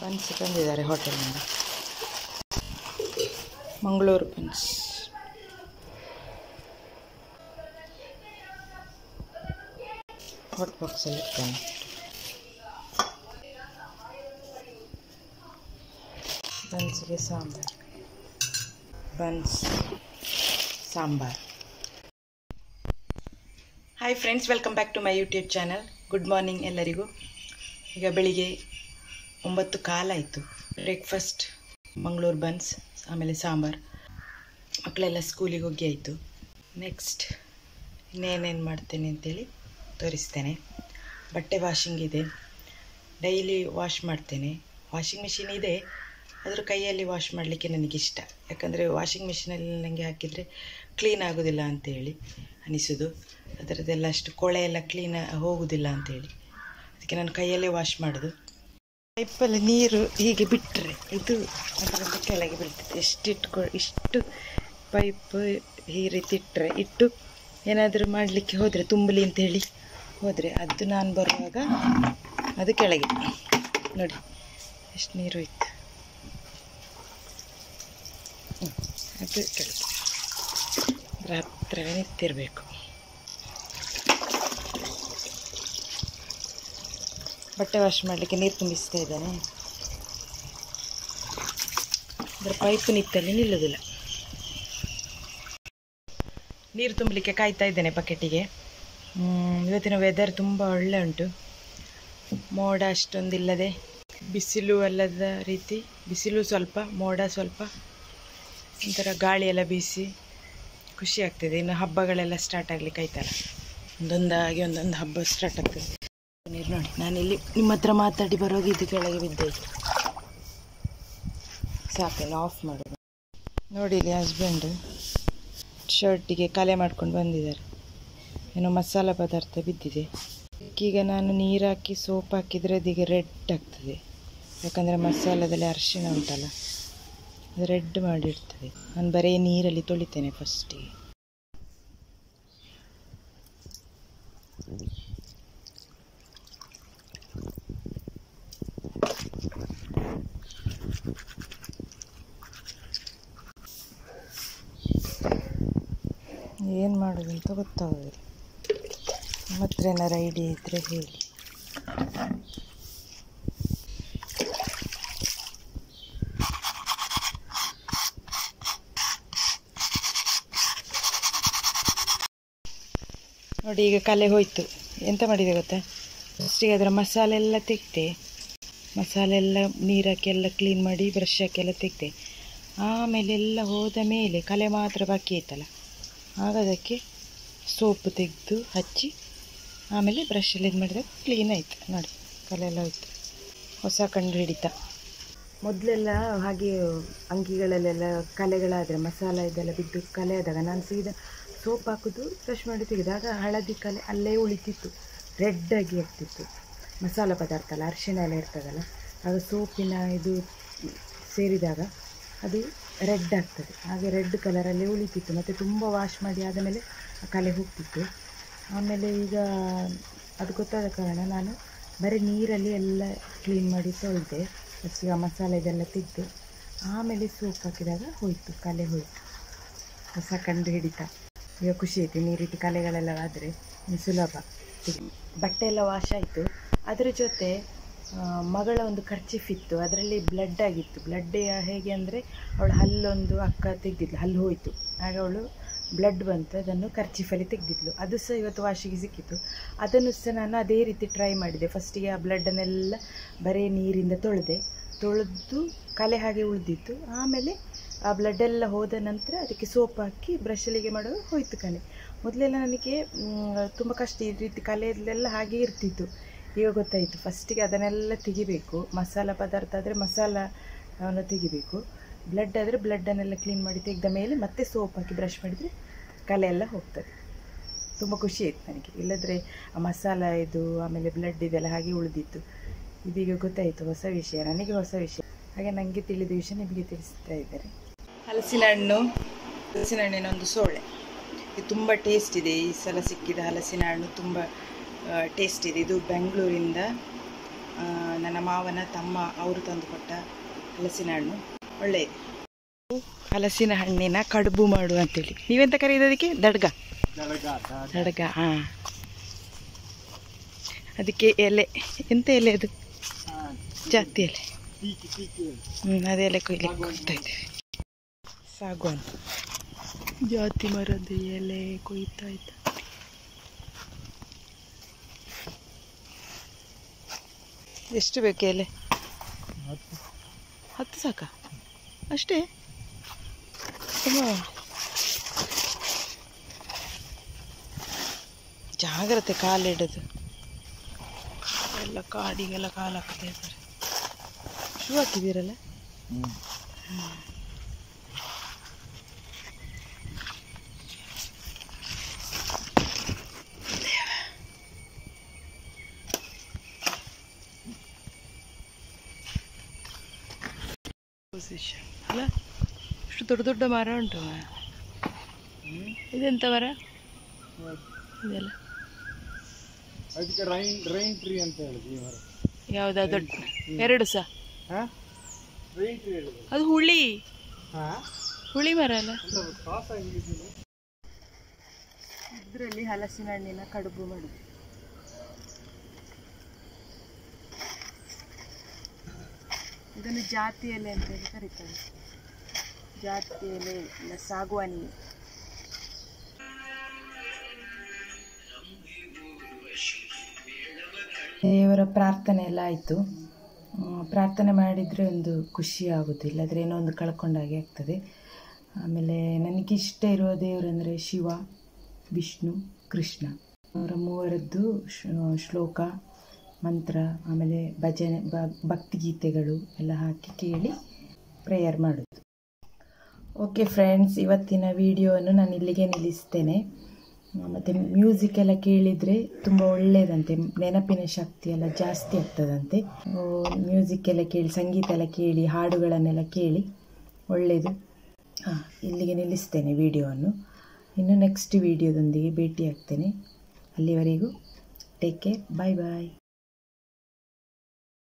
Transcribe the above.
buns ತಂದಿದ್ದಾರೆ ಹೋಟೆಲ್ನಿಂದ Mangaluru buns hot ಬಾಕ್ಸಲ್ಲಿ ಇರ್ತಾನೆ ಬನ್ಸ್ಗೆ sambar buns sambar hi friends welcome back to my YouTube channel good morning ಎಲ್ಲರಿಗೂ ಈಗ ಬೆಳಿಗ್ಗೆ ಒಂಬತ್ತು ಕಾಲಾಯಿತು ಬ್ರೇಕ್ಫಾಸ್ಟ್ ಮಂಗಳೂರು ಬನ್ಸ್ ಆಮೇಲೆ ಸಾಂಬಾರು ಮಕ್ಕಳೆಲ್ಲ ಸ್ಕೂಲಿಗೆ ಹೋಗಿ ಆಯಿತು ನೆಕ್ಸ್ಟ್ ಇನ್ನೇನೇನು ಮಾಡ್ತೇನೆ ಅಂತೇಳಿ ತೋರಿಸ್ತೇನೆ ಬಟ್ಟೆ ವಾಷಿಂಗ್ ಇದೆ ಡೈಲಿ ವಾಶ್ ಮಾಡ್ತೇನೆ ವಾಷಿಂಗ್ ಮಿಷಿನ್ ಇದೆ ಅದ್ರ ಕೈಯಲ್ಲಿ ವಾಶ್ ಮಾಡಲಿಕ್ಕೆ ನನಗಿಷ್ಟ ಯಾಕಂದರೆ ವಾಷಿಂಗ್ ಮಿಷಿನಲ್ಲಿ ನನಗೆ ಹಾಕಿದರೆ ಕ್ಲೀನ್ ಆಗೋದಿಲ್ಲ ಅಂತೇಳಿ ಅನಿಸೋದು ಅದರದ್ದೆಲ್ಲ ಅಷ್ಟು ಕೊಳೆ ಎಲ್ಲ ಕ್ಲೀನ್ ಹೋಗೋದಿಲ್ಲ ಅಂತೇಳಿ ಅದಕ್ಕೆ ನಾನು ಕೈಯಲ್ಲೇ ವಾಶ್ ಮಾಡೋದು ಪೈಪಲ್ಲಿ ನೀರು ಹೀಗೆ ಬಿಟ್ಟರೆ ಇದು ಅದರಿಂದ ಕೆಳಗೆ ಬೀಳ್ತದೆ ಎಷ್ಟು ಇಟ್ಕೊ ಇಷ್ಟು ಪೈಪ್ ಈ ರೀತಿ ಇಟ್ಟರೆ ಇಟ್ಟು ಏನಾದರೂ ಮಾಡಲಿಕ್ಕೆ ಹೋದರೆ ತುಂಬಲಿ ಅಂತ ಹೇಳಿ ಹೋದರೆ ಅದು ನಾನು ಬರುವಾಗ ಅದು ಕೆಳಗೆ ನೋಡಿ ಎಷ್ಟು ನೀರು ಇತ್ತು ಹ್ಮ್, ಅದು ಕೆಳಗೆ ಅದ್ರ ಹತ್ರವೇ ನಿಂತಿರಬೇಕು ಬಟ್ಟೆ ವಾಶ್ ಮಾಡಲಿಕ್ಕೆ ನೀರು ತುಂಬಿಸ್ತಾ ಇದ್ದಾನೆ ಅದರ ಪೈಪ್ ನಿತ್ತಲ್ಲಿ ನಿಲ್ಲೋದಿಲ್ಲ ನೀರು ತುಂಬಲಿಕ್ಕೆ ಕಾಯ್ತಾ ಇದ್ದೇನೆ ಬಕೆಟಿಗೆ ಹ್ಮ್, ಇವತ್ತಿನ ವೆದರ್ ತುಂಬ ಒಳ್ಳೆ ಉಂಟು ಮೋಡ ಅಷ್ಟೊಂದಿಲ್ಲದೆ ಬಿಸಿಲು ಅಲ್ಲದ ರೀತಿ ಬಿಸಿಲು ಸ್ವಲ್ಪ ಮೋಡ ಸ್ವಲ್ಪ ಒಂಥರ ಗಾಳಿ ಎಲ್ಲ ಬೀಸಿ ಖುಷಿ ಆಗ್ತದೆ ಇನ್ನು ಹಬ್ಬಗಳೆಲ್ಲ ಸ್ಟಾರ್ಟ್ ಆಗ್ಲಿಕ್ಕೆ ಆಯ್ತಲ್ಲ ಒಂದೊಂದಾಗಿ ಒಂದೊಂದು ಹಬ್ಬ ಸ್ಟಾರ್ಟ್ ಆಗ್ತದೆ ನೀರು ನೋಡಿ ನಾನಿಲ್ಲಿ ನಿಮ್ಮ ಹತ್ರ ಮಾತಾಡಿ ಬರುವಾಗ ಇದು ಕೆಳಗೆ ಬಿದ್ದೈತೆ ಸಾಕೇನು ಆಫ್ ಮಾಡೋದು ನೋಡಿ ಇಲ್ಲಿ ಹಸ್ಬೆಂಡ್ ಶರ್ಟಿಗೆ ಕಲೆ ಮಾಡ್ಕೊಂಡು ಬಂದಿದ್ದಾರೆ ಏನೋ ಮಸಾಲ ಪದಾರ್ಥ ಬಿದ್ದಿದೆ ಈಗ ನಾನು ನೀರು ಹಾಕಿ ಸೋಪ್ ಹಾಕಿದರೆ ಅದೀಗ ರೆಡ್ ಆಗ್ತದೆ ಯಾಕಂದರೆ ಮಸಾಲದಲ್ಲಿ ಅರಿಶಿಣ ಉಂಟಲ್ಲ ಅದು ರೆಡ್ ಮಾಡಿರ್ತದೆ ನಾನು ಬರೀ ನೀರಲ್ಲಿ ತೊಳಿತೇನೆ ಫಸ್ಟಿಗೆ ಏನು ಮಾಡೋದು ಅಂತ ಗೊತ್ತಾಗೋದಿಲ್ಲ ನಿಮ್ಮ ಹತ್ರ ಏನಾರು ಐಡಿಯಾ ಇದ್ದರೆ ಹೇಳಿ ನೋಡಿ ಈಗ ಕಲೆ ಹೋಯ್ತು ಎಂತ ಮಾಡಿದೆ ಗೊತ್ತಾ ಫಸ್ಟಿಗೆ ಅದರ ಮಸಾಲೆ ಎಲ್ಲ ತೆಗ್ದೆ ಮಸಾಲೆ ಎಲ್ಲ ನೀರು ಹಾಕಿ ಎಲ್ಲ ಕ್ಲೀನ್ ಮಾಡಿ ಬ್ರಷ್ ಹಾಕಿ ಎಲ್ಲ ತೆಗ್ದೆ ಆಮೇಲೆ ಎಲ್ಲ ಹೋದ ಮೇಲೆ ಕಲೆ ಮಾತ್ರ ಬಾಕಿ ಐತಲ್ಲ ಆಗ ಅದಕ್ಕೆ ಸೋಪು ತೆಗೆದು ಹಚ್ಚಿ ಆಮೇಲೆ ಬ್ರಷಲ್ಲಿ ಇದು ಮಾಡಿದಾಗ ಕ್ಲೀನ್ ಆಯಿತು ನೋಡಿ ಕಲೆ ಎಲ್ಲ ಹೋಯ್ತು ಹೊಸ ಕಂಡು ಹಿಡಿತ ಮೊದಲೆಲ್ಲ ಹಾಗೆ ಅಂಗಿಗಳಲ್ಲೆಲ್ಲ ಕಲೆಗಳಾದರೆ ಮಸಾಲ ಇದೆಲ್ಲ ಬಿದ್ದು ಕಲೆ ಆದಾಗ ನಾನು ಸೀದಾ ಸೋಪ್ ಹಾಕೋದು ಬ್ರಷ್ ಮಾಡಿ ತೆಗೆದಾಗ ಹಳದಿ ಕಲೆ ಅಲ್ಲೇ ಉಳಿತಿತ್ತು ರೆಡ್ಡಾಗಿ ಆಗ್ತಿತ್ತು ಮಸಾಲ ಪದಾರ್ಥ ಅಲ್ಲ ಅರಿಶಿಣ ಎಲ್ಲ ಇರ್ತದಲ್ಲ ಆಗ ಸೋಪಿನ ಇದು ಸೇರಿದಾಗ ಅದು ರೆಡ್ ಆಗ್ತದೆ ಹಾಗೆ ರೆಡ್ ಕಲರಲ್ಲೇ ಉಳಿತಿತ್ತು ಮತ್ತು ತುಂಬ ವಾಶ್ ಮಾಡಿ ಆದಮೇಲೆ ಆ ಕಲೆ ಹೋಗ್ತಿತ್ತು ಆಮೇಲೆ ಈಗ ಅದು ಗೊತ್ತಾದ ಕಾರಣ ನಾನು ಬರೀ ನೀರಲ್ಲಿ ಎಲ್ಲ ಕ್ಲೀನ್ ಮಾಡಿ ತೊಳೆದೆ ಫಸ್ಟಿಗೆ ಆ ಮಸಾಲೆ ಇದೆಲ್ಲ ತೆಗೆದು ಆಮೇಲೆ ಸೋಪ್ ಹಾಕಿದಾಗ ಹೋಯಿತು ಕಲೆ ಹೋಯಿತು ಹೊಸ ಕಂಡು ಹಿಡಿತ ಈಗ ಖುಷಿ ಆಯಿತು ಈ ರೀತಿ ಕಲೆಗಳೆಲ್ಲ ಆದರೆ ಸುಲಭ ಬಟ್ಟೆ ಎಲ್ಲ ವಾಶ್ ಆಯಿತು ಅದರ ಜೊತೆ ಆ, ಮಗಳ ಒಂದು ಖರ್ಚಿಫ್ ಇತ್ತು ಅದರಲ್ಲಿ ಬ್ಲಡ್ ಆಗಿತ್ತು ಬ್ಲಡ್ ಹೇಗೆ ಅಂದರೆ ಅವಳು ಹಲ್ಲೊಂದು ಅಕ್ಕ ತೆಗೆದಿದ್ಲು ಹಲ್ಲು ಹೋಯಿತು ಆಗ ಅವಳು ಬ್ಲಡ್ ಬಂತು ಅದನ್ನು ಖರ್ಚಿಫಲ್ಲಿ ತೆಗೆದಿದ್ಲು ಅದು ಸಹ ಇವತ್ತು ವಾಶಿಗೆ ಸಿಕ್ಕಿತ್ತು ಅದನ್ನು ಸಹ ನಾನು ಅದೇ ರೀತಿ ಟ್ರೈ ಮಾಡಿದೆ ಫಸ್ಟಿಗೆ ಆ ಬ್ಲಡ್ಡನ್ನೆಲ್ಲ ಬರೀ ನೀರಿಂದ ತೊಳೆದೆ ತೊಳೆದು ಕಲೆ ಹಾಗೆ ಉಳಿದಿತ್ತು ಆಮೇಲೆ ಆ ಬ್ಲಡ್ ಎಲ್ಲ ಹೋದ ನಂತರ ಅದಕ್ಕೆ ಸೋಪ್ ಹಾಕಿ ಬ್ರಷಲ್ಲಿಗೆ ಮಾಡುವಾಗ ಹೋಯ್ತು ಕಲೆ ಮೊದಲೆಲ್ಲ ನನಗೆ ತುಂಬ ಕಷ್ಟ ಈ ರೀತಿ ಕಲೆಯಲ್ಲೆಲ್ಲ ಹಾಗೆ ಇರ್ತಿತ್ತು ಈಗ ಗೊತ್ತಾಯಿತು ಫಸ್ಟಿಗೆ ಅದನ್ನೆಲ್ಲ ತೆಗಿಬೇಕು ಮಸಾಲ ಪದಾರ್ಥ ಆದರೆ ಮಸಾಲ ಅವನ್ನು ತೆಗಿಬೇಕು ಬ್ಲಡ್ ಆದರೆ ಬ್ಲಡ್ಡನ್ನೆಲ್ಲ ಕ್ಲೀನ್ ಮಾಡಿ ತೆಗೆದ ಮೇಲೆ ಮತ್ತೆ ಸೋಪ್ ಹಾಕಿ ಬ್ರಷ್ ಮಾಡಿದರೆ ಕಲೆ ಎಲ್ಲ ಹೋಗ್ತದೆ ತುಂಬ ಖುಷಿ ಆಯಿತು ನನಗೆ ಇಲ್ಲದ್ರೆ ಆ ಮಸಾಲ ಇದು ಆಮೇಲೆ ಬ್ಲಡ್ ಇದೆಲ್ಲ ಹಾಗೆ ಉಳಿದಿತ್ತು ಇದೀಗ ಗೊತ್ತಾಯಿತು ಹೊಸ ವಿಷಯ ನನಗೆ ಹೊಸ ವಿಷಯ ಹಾಗೆ ನನಗೆ ತಿಳಿದ ವಿಷಯ ನಿಮಗೆ ತಿಳಿಸ್ತಾ ಇದ್ದಾರೆ ಹಲಸಿನ ಹಣ್ಣು ಹಲಸಿನ ಹಣ್ಣಿನ ಒಂದು ಸೋಳೆ ಇದು ತುಂಬ ಟೇಸ್ಟ್ ಇದೆ ಈ ಸಲ ಸಿಕ್ಕಿದ ಹಲಸಿನ ಹಣ್ಣು ತುಂಬ ಟೇಸ್ಟ್ ಇದೆ ಇದು ಬೆಂಗಳೂರಿಂದ ಆ, ನನ್ನ ಮಾವನ ತಮ್ಮ ಅವರು ತಂದುಕೊಟ್ಟ ಹಲಸಿನ ಹಣ್ಣು ಒಳ್ಳೆಯದು ಹಲಸಿನ ಹಣ್ಣಿನ ಕಡುಬು ಮಾಡು ಅಂತೇಳಿ ನೀವೆಂತ ಕರೆಯೋದು ಅದಕ್ಕೆ ದಡ್ಗ ದಡ್ಗ ಹಾಂ ಅದಕ್ಕೆ ಎಲೆ ಎಂತ ಎಲೆ ಅದು ಜಾತಿ ಎಲೆ ಹ್ಞೂ ಅದೇ ಎಲೆ ಕೊಯ್ಲಿಕ್ಕೆ ಕೊಡ್ತಾ ಇದ್ದೇವೆ ಸಾಗುವಾನ್ ಜಾತಿ ಮರದ ಎಲೆ ಕೊಯ್ತಾ ಇದ್ದ ಎಷ್ಟು ಬೇಕು ಎಲೆ ಹತ್ತು ಸಾಕ ಅಷ್ಟೇ ತುಂಬ ಜಾಗ್ರತೆ ಕಾಲಿಡೋದು ಎಲ್ಲ ಕಾಡಿಗೆಲ್ಲ ಕಾಲು ಹಾಕ್ತಾ ಇದ್ದಾರೆ ಶೂ ಹಾಕಿದ್ದೀರಲ್ಲ ಪೊಸಿಷನ್ ಅಲ್ಲ ಇಷ್ಟು ದೊಡ್ಡ ದೊಡ್ಡ ಮರ ಉಂಟು ಇದೆಂತ ಮರ ಇದೆಲ್ಲ ಅದಕ್ಕೆ ರೈನ್ ರೈನ್ ಟ್ರೀ ಅಂತ ಹೇಳಿದ್ವಿ ಈ ಮರ ಯಾವುದಾ ದೊಡ್ಡ ಎರಡು ಸಹ ಹಾ ರೈನ್ ಟ್ರೀ ಹೇಳಿದ್ರು ಅದು ಹುಳಿ ಹಾ ಹುಳಿ ಮರ ಅಲ್ಲ ಕ್ರಾಸ್ ಆಗಿ ಇದರಲ್ಲಿ ಹಲಸಿನ ಹಣ್ಣಿನ ಕಡುಬು ಮಾಡುದು ಇದನ್ನು ಜಾತಿ ಎಲೆ ಅಂತ ಹೇಳಿ ಕರೀತಾರೆ ಜಾತಿ ಎಲೆ ಇಲ್ಲ ಸಾಗುವಾನಿ ದೇವರ ಪ್ರಾರ್ಥನೆ ಎಲ್ಲ ಆಯಿತು ಪ್ರಾರ್ಥನೆ ಮಾಡಿದರೆ ಒಂದು ಖುಷಿ ಆಗೋದು ಇಲ್ಲದ್ರೆ ಏನೋ ಒಂದು ಕಳ್ಕೊಂಡಾಗೆ ಆಗ್ತದೆ ಆಮೇಲೆ ನನಗಿಷ್ಟ ಇರುವ ದೇವರಂದರೆ ಶಿವ ವಿಷ್ಣು ಕೃಷ್ಣ ಅವರ ಮೂವರದ್ದು ಶ್ಲೋ- ಶ್ಲೋಕ ಮಂತ್ರ ಆಮೇಲೆ ಭಜನೆ ಬ- ಭಕ್ತಿಗೀತೆಗಳು ಎಲ್ಲ ಹಾಕಿ ಕೇಳಿ ಪ್ರೇಯರ್ ಮಾಡೋದು ಓಕೆ ಫ್ರೆಂಡ್ಸ್ ಇವತ್ತಿನ ವಿಡಿಯೋವನ್ನು ನಾನು ಇಲ್ಲಿಗೆ ನಿಲ್ಲಿಸ್ತೇನೆ ಮತ್ತು ಮ್ಯೂಸಿಕ್ ಎಲ್ಲ ಕೇಳಿದರೆ ತುಂಬ ಒಳ್ಳೆಯದಂತೆ ನೆನಪಿನ ಶಕ್ತಿ ಎಲ್ಲ ಜಾಸ್ತಿ ಆಗ್ತದಂತೆ ಮ್ಯೂಸಿಕ್ ಎಲ್ಲ ಕೇಳಿ ಸಂಗೀತ ಎಲ್ಲ ಕೇಳಿ ಹಾಡುಗಳನ್ನೆಲ್ಲ ಕೇಳಿ ಒಳ್ಳೆಯದು ಹಾಂ ಇಲ್ಲಿಗೆ ನಿಲ್ಲಿಸ್ತೇನೆ ವಿಡಿಯೋವನ್ನು ಇನ್ನು ನೆಕ್ಸ್ಟ್ ವಿಡಿಯೋದೊಂದಿಗೆ ಭೇಟಿ ಆಗ್ತೇನೆ ಅಲ್ಲಿವರೆಗೂ ಟೇಕ್ ಕೇರ್ ಬಾಯ್ ಬಾಯ್